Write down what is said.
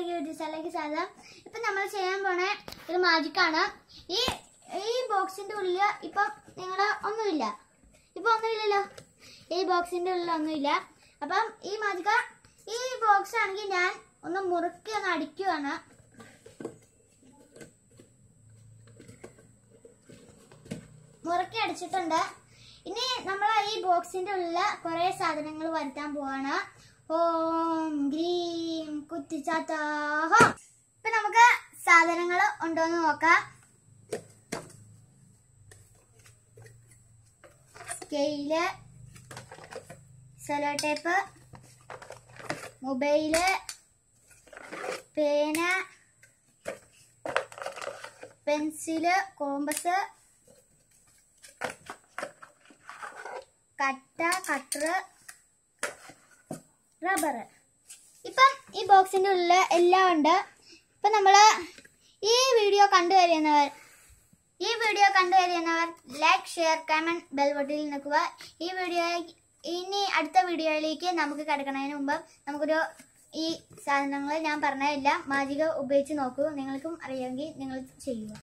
യൂട്യൂബിലേക്ക് സാധനം ഇപ്പൊ നമ്മൾ ചെയ്യാൻ പോണ ഒരു മാജിക്കാണ് ഈ ഈ ബോക്സിന്റെ ഉള്ളിൽ ഇപ്പൊ നിങ്ങളുടെ ഒന്നുമില്ല ഇപ്പൊ ഒന്നുമില്ലല്ലോ ഈ ബോക്സിന്റെ ഉള്ളിൽ ഒന്നുമില്ല അപ്പം ഈ മാജിക്ക ഈ ബോക്സ് ആണെങ്കിൽ ഞാൻ ഒന്ന് മുറുക്കി ഒന്ന് അടിക്കുവാണ് മുറുക്കി അടിച്ചിട്ടുണ്ട് ഇനി നമ്മൾ ഈ ബോക്സിന്റെ ഉള്ളില് കുറെ സാധനങ്ങൾ വരുത്താൻ പോവാണ് ഓം ഗ്രീം കുത്തിച്ചാത്ത ഹോം ഇപ്പൊ നമുക്ക് സാധനങ്ങൾ ഉണ്ടോന്ന് നോക്കാം സ്കെയില് സെലോ ടേപ്പ് മൊബൈല് പേന പെൻസില് കോമ്പസ് കട്ട കട്ടർ റബ്ബർ ഇപ്പം ഈ ബോക്സിന്റെ ഉള്ളിൽ എല്ലാം ഉണ്ട് ഇപ്പം നമ്മൾ ഈ വീഡിയോ കണ്ടു കഴിയുന്നവർ ഈ വീഡിയോ കണ്ടു കഴിയുന്നവർ ലൈക്ക് ഷെയർ കമന്റ് ബെൽ ബട്ടണിൽ നിൽക്കുക ഈ വീഡിയോ ഇനി അടുത്ത വീഡിയോയിലേക്ക് നമുക്ക് കിടക്കുന്നതിന് മുമ്പ് നമുക്കൊരു ഈ സാധനങ്ങൾ ഞാൻ പറഞ്ഞ എല്ലാം മാജിക ഉപയോഗിച്ച് നോക്കൂ നിങ്ങൾക്കും അറിയാമെങ്കിൽ നിങ്ങൾ ചെയ്യുക